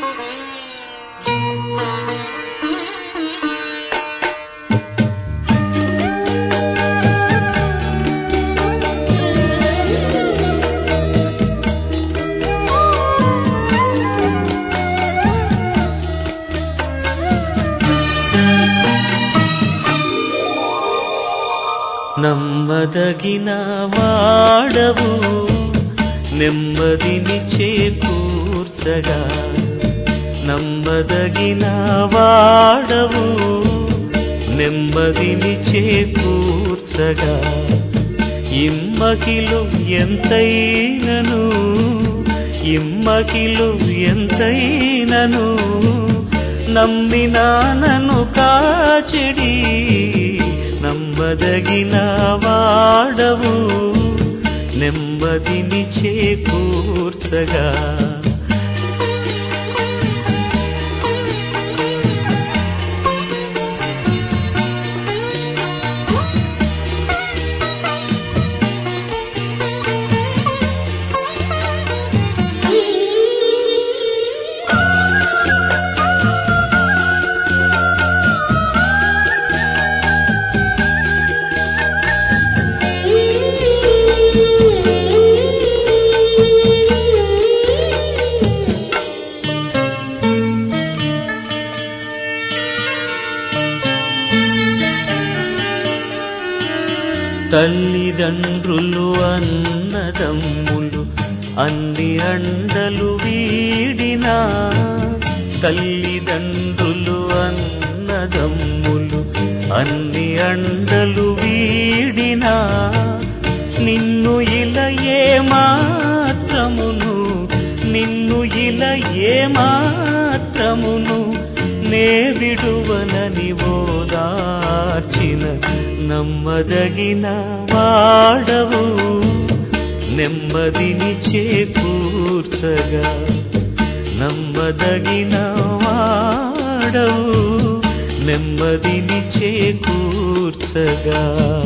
నమ్మదగిన వాడవు నెమ్మదిని చేకూర్చగా నమ్మదగిన వాడవు నెమ్మదిని చేకూర్చగా ఇమ్మకిలు ఎంతైనను ఇమ్మకిలు ఎంతైనను నమ్మినానను కాచిడి నమ్మదగిన వాడవు నెమ్మదిని చేకూర్చగా తల్లిదండ్రులు అన్నదమ్ములు అన్ని అండలు వీడినా తల్లిదండ్రులు అన్నదమ్ములు అన్ని అండలు వీడినా నిన్ను ఇలా ఏ మాత్రమును నిన్ను ఇలా ఏ మాత్రమును నే విడువనని ఓదార్చిన నమ్మదగిన వాడవు నెమ్మదిని చేకూర్చగా నమ్మదగిన వాడవు నెమ్మదిని చేకూర్చగా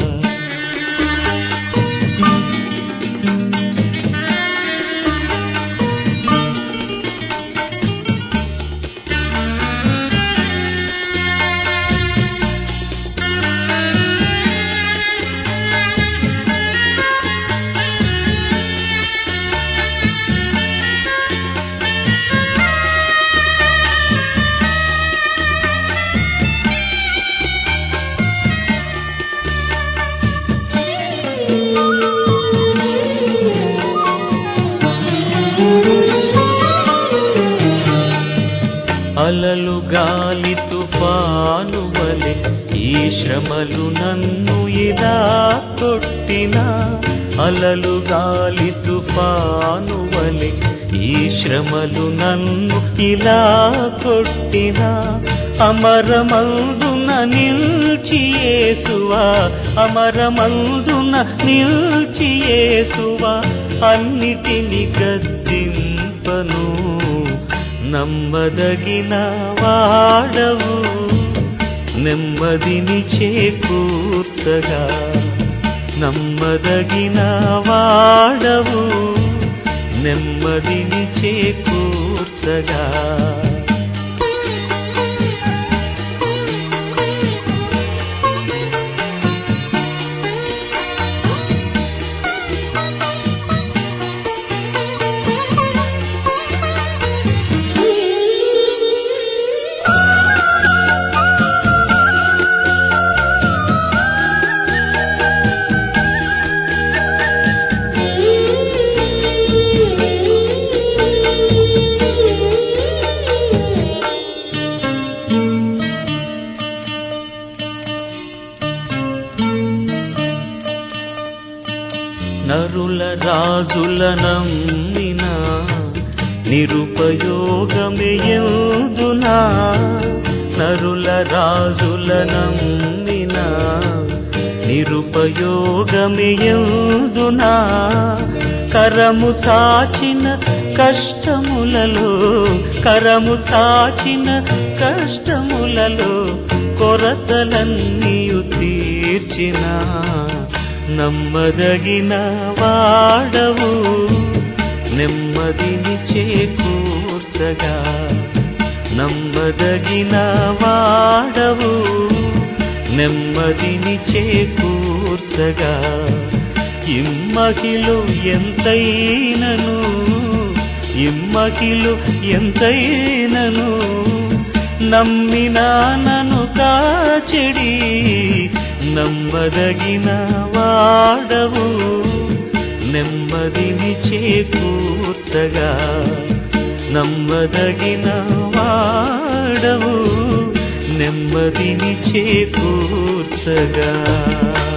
అలలు గాలి తుఫాను వలె ఈ శ్రమలు నన్ను ఇలా కొట్టిన అలలు గాలి తుఫాను వలె ఈ శ్రమలు నన్ను ఇలా కొట్టిన అమరమందున నిల్చియేసువా అమరమందున నిల్చియేసువా అన్నిటిని గద్దింపను నమ్మదగిన వాడవు నెమ్మదిని చేకూర్చగా నమ్మదగిన వాడవు నెమ్మదిని చేకూర్చగా నరుల రాజుల నమ్మిన నిరుపయోగమేయుదునా నరుల రాజుల నమ్మిన నిరుపయోగమేయుదునా కరము చాచిన కష్టములలో కరము చాచిన కష్టములలో కొరతలన్నీయు తీర్చిన నమ్మదగిన వాడవు నెమ్మదిని చేకూర్చ చేకూర్చగా నమ్మదగిన వాడవు నెమ్మదిని చేకూర్చగా ఇమ్మకిలు ఎంతైనను ఇమ్మకిలు ఎంతైనను నమ్మినా నను కాచెడి నమ్మదగిన వాడవు నెమ్మదిని చేకూర్చగా నమ్మదగిన వాడవు నెమ్మదిని చేకూర్చగా